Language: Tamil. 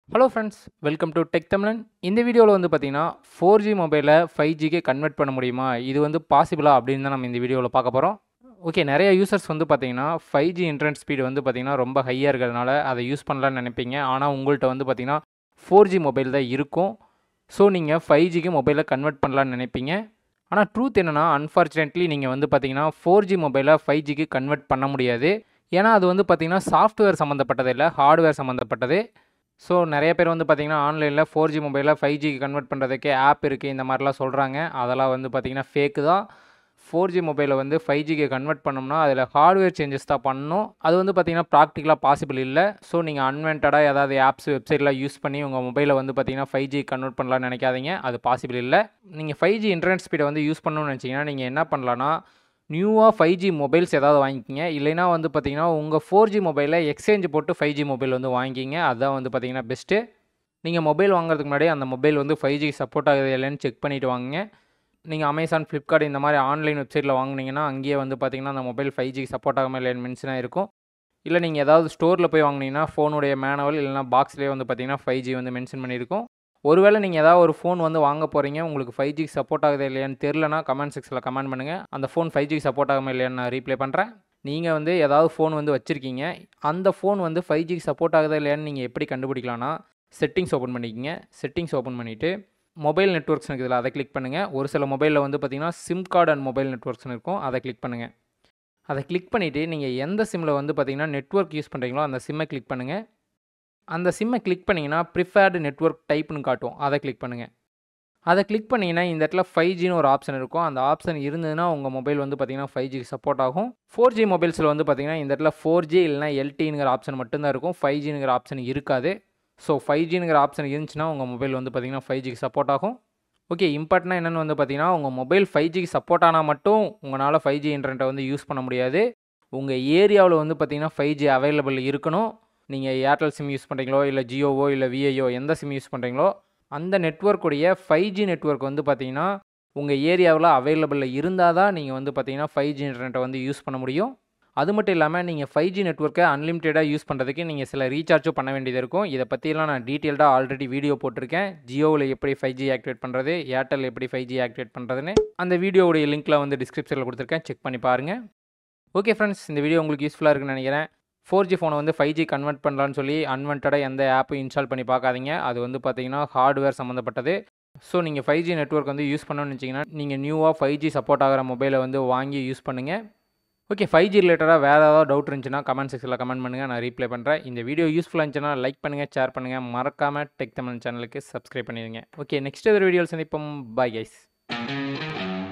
hello friends welcome to tech Tamizhan இந்த வீடியோவில் வந்து பார்த்தீங்கன்னா ஃபோர் ஜி மொபைலை ஃபைவ் ஜிக்கு கன்வெர்ட் பண்ண முடியுமா இது வந்து பாசிபிளா அப்படின்னு தான் நம்ம இந்த வீடியோவில் பார்க்க போகிறோம் ஓகே நிறைய யூசர்ஸ் வந்து பார்த்தீங்கன்னா ஃபைவ் ஜி இன்டர்நெட் ஸ்பீடு வந்து பார்த்தீங்கன்னா ரொம்ப ஹையாக இருக்கிறதுனால அதை யூஸ் பண்ணலான்னு நினைப்பீங்க ஆனால் உங்கள்கிட்ட வந்து பார்த்தீங்கன்னா ஃபோர் ஜி மொபைல் தான் இருக்கும் ஸோ நீங்கள் ஃபைவ் ஜிக்கு மொபைலை கன்வெர்ட் பண்ணலான்னு நினைப்பீங்க ஆனால் ட்ரூத் என்னென்னா அன்ஃபார்ச்சுனேட்லி நீங்கள் வந்து பார்த்தீங்கன்னா ஃபோர் ஜி மொபைலை ஃபைவ் ஜிக்கு கன்வெர்ட் பண்ண முடியாது ஏன்னா அது வந்து பார்த்தீங்கன்னா சாஃப்ட்வேர் சம்மந்தப்பட்டது இல்லை ஹார்ட்வேர் சம்மந்தப்பட்டது ஸோ நிறைய பேர் வந்து பார்த்தீங்கன்னா ஆன்லைனில் ஃபோர் ஜி மொபைலில் ஃபைவ் ஜிக்கு கன்வெர்ட் பண்ணுறதுக்கு ஆப் இருக்குது இந்த மாதிரிலாம் சொல்கிறாங்க அதெல்லாம் வந்து பார்த்தீங்கன்னா ஃபேக்கு தான் ஃபோர் ஜி மொபைலை வந்து ஃபைவ் ஜிக்கு கன்வெர்ட் பண்ணோம்னா அதில் ஹார்ட்வேர் சேஞ்சஸ் தான் பண்ணணும் அது வந்து பார்த்தீங்கன்னா ப்ராக்டிக்கலாக பாசிபிள் இல்லை ஸோ நீங்கள் அன்வென்டடாக ஏதாவது ஆப்ஸ் வெப்சைட்லாம் யூஸ் பண்ணி உங்கள் மொபைலை வந்து பார்த்தீங்கன்னா ஃபைவ் ஜி கன்வெர்ட் பண்ணலாம்னு நினைக்காதீங்க அது பாசிபிள் இல்லை நீங்கள் ஃபைவ் ஜி இன்டர்நெட் ஸ்பீடை வந்து யூஸ் பண்ணணும்னு நினச்சிங்கன்னா நீங்கள் என்ன பண்ணலான்னா நியூவாக ஃபைவ் ஜி மொபைல்ஸ் ஏதாவது வாங்கிக்கிங்க இல்லைனா வந்து பார்த்தீங்கன்னா உங்கள் ஃபோர் ஜி மொபைலில் எக்ஸ்சேஞ்ச் போட்டு ஃபைவ் ஜி மொபைல் வந்து வாங்கிக்கிங்க அதுதான் வந்து பார்த்தீங்கன்னா பெஸ்ட்டு நீங்கள் மொபைல் வாங்குறதுக்கு முன்னாடி அந்த மொபைல் வந்து ஃபைவ் ஜி சப்போர்ட் ஆகுது இல்லைன்னு செக் பண்ணிவிட்டு வாங்குங்க நீங்கள் அமேசான் ஃப்ளிப்கார்ட் இந்த மாதிரி ஆன்லைன் வெப்சைட்டில் வாங்குனீங்கன்னா அங்கேயே வந்து பார்த்தீங்கன்னா அந்த மொபைல் ஃபைவ் ஜி சப்போர்ட் ஆகாமல் இல்லைன்னு மென்ஷனாக இருக்கும் இல்லை நீங்கள் ஏதாவது ஸ்டோரில் போய் வாங்கினீங்கன்னா ஃபோனுடைய மேனுவல் இல்லைனா பாக்ஸ்லேயே வந்து பார்த்தீங்கன்னா ஃபைவ் ஜி வந்து மென்ஷன் பண்ணியிருக்கும் ஒருவேளை நீங்கள் ஏதாவது ஒரு ஃபோன் வந்து வாங்க போகிறீங்க உங்களுக்கு ஃபைவ் ஜி சப்போர்ட் ஆகுது இல்லையான்னு தெரிலனா கமெண்ட் செக்ஷனில் கமெண்ட் பண்ணுங்கள் அந்த ஃபோன் ஃபைவ் ஜி சப்போர்ட் ஆகாமல் இல்லையான்னு நான் ரீப்ளை பண்ணுறேன் நீங்கள் வந்து ஏதாவது ஃபோன் வந்து வச்சுருக்கீங்க அந்த ஃபோன் வந்து ஃபைவ் ஜி சப்போர்ட் ஆகுதா இல்லையான்னு நீங்கள் எப்படி கண்டுபிடிக்கலாம்னா செட்டிங்ஸ் ஓப்பன் பண்ணிக்கிங்க செட்டிங்ஸ் ஓப்பன் பண்ணிவிட்டு மொபைல் நெட்ஒர்க்ஸ் இருக்குதுல அதை கிளிக் பண்ணுங்கள் ஒரு சில மொபைலில் வந்து பார்த்தீங்கன்னா சிம் கார்டு அண்ட் மொபைல் நெட்ஒர்க்ஸ்னு இருக்கும் அதை கிளிக் பண்ணுங்கள் அதை கிளிக் பண்ணிவிட்டு நீங்கள் எந்த சிம்மில் வந்து பார்த்தீங்கன்னா நெட்ஒர்க் யூஸ் பண்ணுறீங்களோ அந்த சிம்மை கிளிக் பண்ணுங்கள் அந்த சிம்மை கிளிக் பண்ணிங்கன்னா ப்ரிஃபேர்டு நெட்ஒர்க் டைப்னு காட்டும் அதை கிளிக் பண்ணுங்கள் அதை கிளிக் பண்ணிங்கன்னா இந்த இடத்துல ஃபைவ் ஜின்னு ஒரு ஆப்ஷன் இருக்கும் அந்த ஆப்ஷன் இருந்ததுன்னா உங்கள் மொபைல் வந்து பார்த்தீங்கன்னா ஃபைவ் ஜிக்கு சப்போர்ட் ஆகும் ஃபோர் ஜி மொபைல்ஸில் வந்து பார்த்தீங்கன்னா இந்த இடத்துல ஃபோர் ஜி இல்லைனா எல்டிங்கிற ஆப்ஷன் மட்டும்தான் இருக்கும் ஃபைவ் ஜிங்கிற ஆப்ஷன் இருக்காது ஸோ ஃபைவ் ஜிங்கிற ஆப்ஷன் இருந்துச்சுன்னா உங்கள் மொபைல் வந்து பார்த்தீங்கன்னா ஃபைவ் ஜிக்கு சப்போர்ட் ஆகும் ஓகே இம்பார்ட்டனாக என்னென்னு வந்து பார்த்தீங்கன்னா உங்கள் மொபைல் ஃபைவ் ஜிக்கு சப்போர்ட் ஆனால் மட்டும் உங்களால் ஃபைவ் ஜி இன்டர்நெட்டை வந்து யூஸ் பண்ண முடியாது உங்கள் ஏரியாவில் வந்து பார்த்தீங்கன்னா ஃபைவ் ஜி அவைலபிள் இருக்கணும் நீங்கள் ஏர்டெல் சிம் யூஸ் பண்ணுறீங்களோ இல்லை ஜியோவோ இல்லை விஐயோ எந்த சிம் யூஸ் பண்ணுறீங்களோ அந்த நெட்ஒர்க்குடைய ஃபைவ் ஜி நெட்ஒர்க் வந்து பார்த்தீங்கன்னா உங்கள் ஏரியாவில் அவைலபிளில் இருந்தால் தான் நீங்கள் வந்து பார்த்தீங்கன்னா ஃபைவ் ஜி இன்டர்நெட்டை வந்து யூஸ் பண்ண முடியும் அது மட்டும் இல்லாமல் நீங்கள் ஃபைவ் ஜி நெட்ஒர்க்கை அன்லிமிட்டடாக யூஸ் பண்ணுறதுக்கு நீங்கள் சில ரீசார்ஜும் பண்ண வேண்டியது இருக்கும் இதை பற்றிலாம் நான் டீட்டெயில்டாக ஆல்ரெடி வீடியோ போட்டிருக்கேன் ஜியோவில் எப்படி ஃபைவ் ஜி ஆக்டிவேட் பண்ணுறது ஏர்டெல் எப்படி ஃபைவ் ஜி ஆக்டிவேட் பண்ணுறதுன்னு அந்த வீடியோவுடைய லிங்க்கில் வந்து டிஸ்கிரிப்ஷனில் கொடுத்துருக்கேன் செக் பண்ணி பாருங்கள் ஓகே ஃப்ரெண்ட்ஸ் இந்த வீடியோ உங்களுக்கு யூஸ்ஃபுல்லாக இருக்குன்னு நினைக்கிறேன் ஃபோர் ஜி ஃபோனை வந்து ஃபைவ் ஜி கன்வெர்ட் பண்ணலான்னு சொல்லி அன்வென்டடாக எந்த ஆப்பும் இன்ஸ்டால் பண்ணி பார்க்காதீங்க அது வந்து பார்த்தீங்கன்னா ஹார்ட்வேர் சம்மந்தப்பட்டது ஸோ நீங்கள் ஃபைவ் ஜி நெட்ஒர்க் வந்து யூஸ் பண்ணணும்னு வச்சிங்கன்னா நீங்கள் நியூவாக ஃபைவ் ஜி சப்போர்ட் ஆகிற மொபைலை வந்து வாங்கி யூஸ் பண்ணுங்கள் ஓகே ஃபைவ் ஜி ரிலேட்டடாக வேறு ஏதாவது டவுட் இருந்துச்சுன்னா கமெண்ட் செக்ஷனில் கமெண்ட் பண்ணுங்கள் நான் ரீப்ளை பண்ணுறேன் இந்த வீடியோ யூஸ்ஃபுல்லாக இருந்துச்சுன்னா லைக் பண்ணுங்கள் ஷேர் பண்ணுங்கள் மறக்காமல் டெக் தமிழ் சேனலுக்கு சப்ஸ்கிரைப் பண்ணிடுங்க ஓகே நெக்ஸ்ட் ஒரு வீடியோவில் சந்திப்போம் பாய் கைஸ்